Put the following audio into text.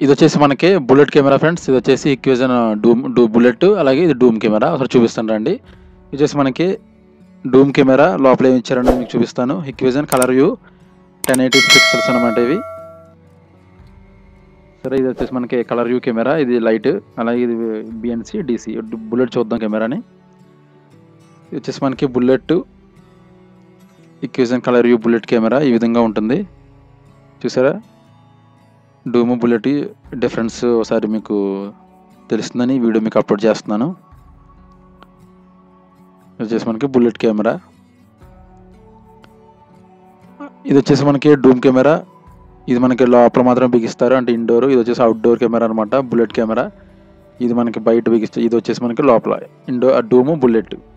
ఇది వచ్చేసి మనకి బుల్లెట్ కెమెరా ఫ్రెండ్స్ ఇది వచ్చేసి ఇక్విజన్ డూమ్ డూ బుల్లెట్ అలాగే ఇది డూమ్ కెమెరా ఒకసారి చూపిస్తాను రండి ఇది వచ్చేసి మనకి డూమ్ కెమెరా లోపల ఏమి ఇచ్చారని మీకు చూపిస్తాను Hikvision colour view ten eighty pixels అనమాట ఇవి సరే ఇది వచ్చేసి మనకి కలర్ వ్యూ కెమెరా ఇది లైట్ అలాగే ఇది బిఎన్సి డిసి బుల్లెట్ చూద్దాం కెమెరాని ఇది వచ్చేసి మనకి bullet Hikvision colour view bullet camera ఈ విధంగా ఉంటుంది చూసారా డూము బుల్లెట్ డిఫరెన్స్ ఒకసారి మీకు తెలుస్తుందని ఈ వీడియో మీకు అప్లోడ్ చేస్తున్నాను ఇది వచ్చేసి మనకి బుల్లెట్ కెమెరా ఇది వచ్చేసి మనకి డూమ్ కెమెరా ఇది మనకి లోపల మాత్రం బిగిస్తారు అంటే ఇండోర్ ఇది వచ్చేసి అవుట్డోర్ కెమెరా అనమాట బుల్లెట్ కెమెరా ఇది మనకి బయట బిగిస్తారు ఇది వచ్చేసి మనకి లోపల ఇండో డూము బుల్లెట్